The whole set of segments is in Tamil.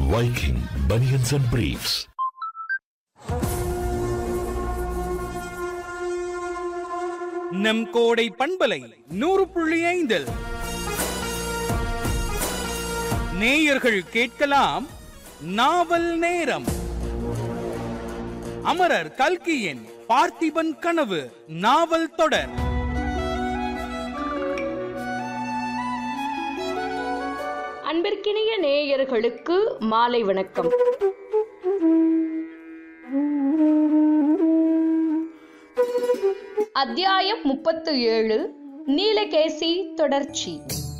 Viking Bunions and Briefs. நம் கோடை பண்பலை நூறு புள்ளி ஐந்தில் நேயர்கள் கேட்கலாம் நாவல் நேரம் அமரர் கல்கியின் பார்த்திபன் கனவு நாவல் தொடர் அன்பிற்கினிய நேயர்களுக்கு மாலை வணக்கம் அத்தியாயம் முப்பத்து ஏழு நீலகேசி தொடர்ச்சி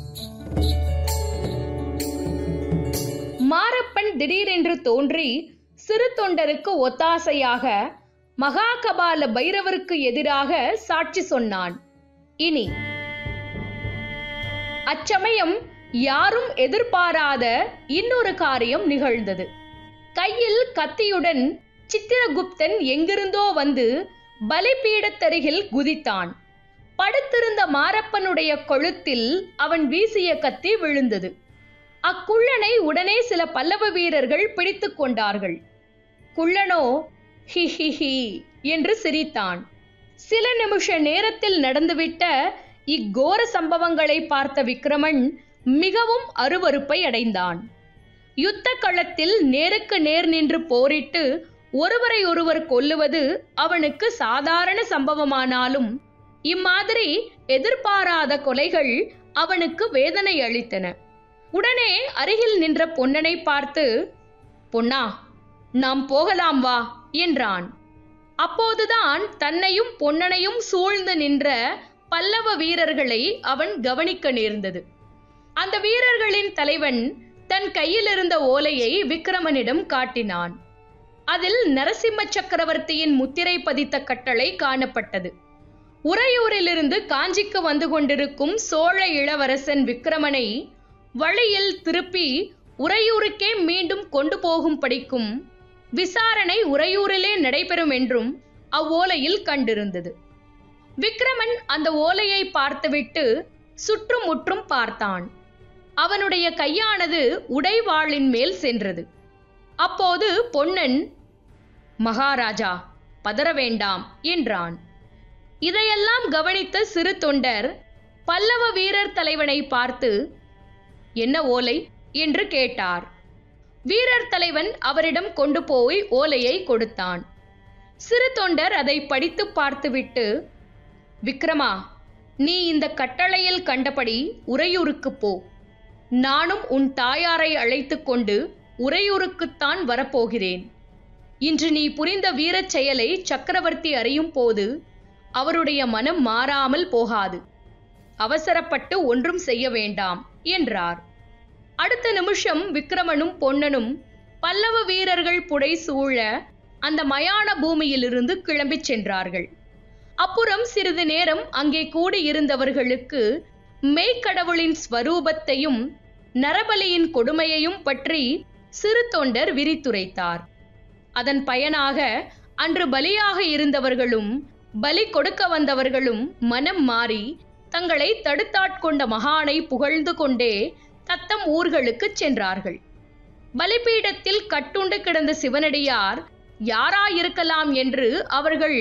மாரப்பன் திடீரென்று தோன்றி சிறு தொண்டருக்கு ஒத்தாசையாக மகாகபால பைரவருக்கு எதிராக சாட்சி சொன்னான் இனி அச்சமயம் யாரும் எதிர்பாராத இன்னொரு காரியம் நிகழ்ந்தது கையில் கத்தியுடன் சித்திரகுப்தன் எங்கிருந்தோ வந்து பலிபீடத்தருகில் குதித்தான் படுத்திருந்த மாரப்பனுடைய கொழுத்தில் அவன் வீசிய கத்தி விழுந்தது அக்குள்ளனை உடனே சில பல்லவ வீரர்கள் பிடித்துக் கொண்டார்கள் குள்ளனோ ஹி ஹி ஹி என்று சிரித்தான் சில நிமிஷ நேரத்தில் நடந்துவிட்ட இக்கோர சம்பவங்களை பார்த்த விக்ரமன் மிகவும் அருவருப்பை அடைந்தான் யுத்த களத்தில் நேருக்கு நேர் நின்று போரிட்டு ஒருவரை ஒருவர் கொல்லுவது அவனுக்கு சாதாரண சம்பவமானாலும் இம்மாதிரி எதிர்பாராத கொலைகள் அவனுக்கு வேதனை அளித்தன உடனே அருகில் நின்ற பொன்னனை பார்த்து பொன்னா நாம் போகலாம் வா என்றான் அப்போதுதான் தன்னையும் பொன்னனையும் சூழ்ந்து நின்ற பல்லவ வீரர்களை அவன் கவனிக்க நேர்ந்தது அந்த வீரர்களின் தலைவன் தன் கையில் இருந்த ஓலையை விக்ரமனிடம் காட்டினான் அதில் நரசிம்ம சக்கரவர்த்தியின் முத்திரை பதித்த கட்டளை காணப்பட்டது உறையூரிலிருந்து காஞ்சிக்கு வந்து கொண்டிருக்கும் சோழ இளவரசன் விக்ரமனை வழியில் திருப்பி உறையூருக்கே மீண்டும் கொண்டு போகும் படிக்கும் விசாரணை உறையூரிலே நடைபெறும் என்றும் அவ்வோலையில் கண்டிருந்தது விக்ரமன் அந்த ஓலையை பார்த்துவிட்டு சுற்றுமுற்றும் பார்த்தான் அவனுடைய கையானது உடைவாளின் மேல் சென்றது அப்போது பொன்னன் மகாராஜா பதற வேண்டாம் என்றான் இதையெல்லாம் கவனித்த சிறு தொண்டர் பல்லவ வீரர் தலைவனை பார்த்து என்ன ஓலை என்று கேட்டார் வீரர் தலைவன் அவரிடம் கொண்டு போய் ஓலையை கொடுத்தான் சிறு தொண்டர் அதை படித்து பார்த்துவிட்டு விக்ரமா நீ இந்த கட்டளையில் கண்டபடி உறையூருக்கு போ நானும் உன் தாயாரை அழைத்துக் கொண்டு உறையூருக்குத்தான் வரப்போகிறேன் இன்று நீ புரிந்த வீரச் செயலை சக்கரவர்த்தி அறியும் போது அவருடைய மனம் மாறாமல் போகாது அவசரப்பட்டு ஒன்றும் செய்ய வேண்டாம் என்றார் அடுத்த நிமிஷம் விக்ரமனும் பொன்னனும் பல்லவ வீரர்கள் புடை சூழ அந்த மயான பூமியிலிருந்து கிளம்பிச் சென்றார்கள் அப்புறம் சிறிது நேரம் அங்கே கூடியிருந்தவர்களுக்கு மெய்க்கடவுளின் ஸ்வரூபத்தையும் நரபலியின் கொடுமையையும் பற்றி சிறு தொண்டர் விரித்துரைத்தார் அதன் பயனாக அன்று பலியாக இருந்தவர்களும் பலி கொடுக்க வந்தவர்களும் மனம் மாறி தங்களை தடுத்தாட்கொண்ட மகானை புகழ்ந்து கொண்டே தத்தம் ஊர்களுக்குச் சென்றார்கள் பலிபீடத்தில் கட்டுண்டு கிடந்த சிவனடியார் யாராயிருக்கலாம் என்று அவர்கள்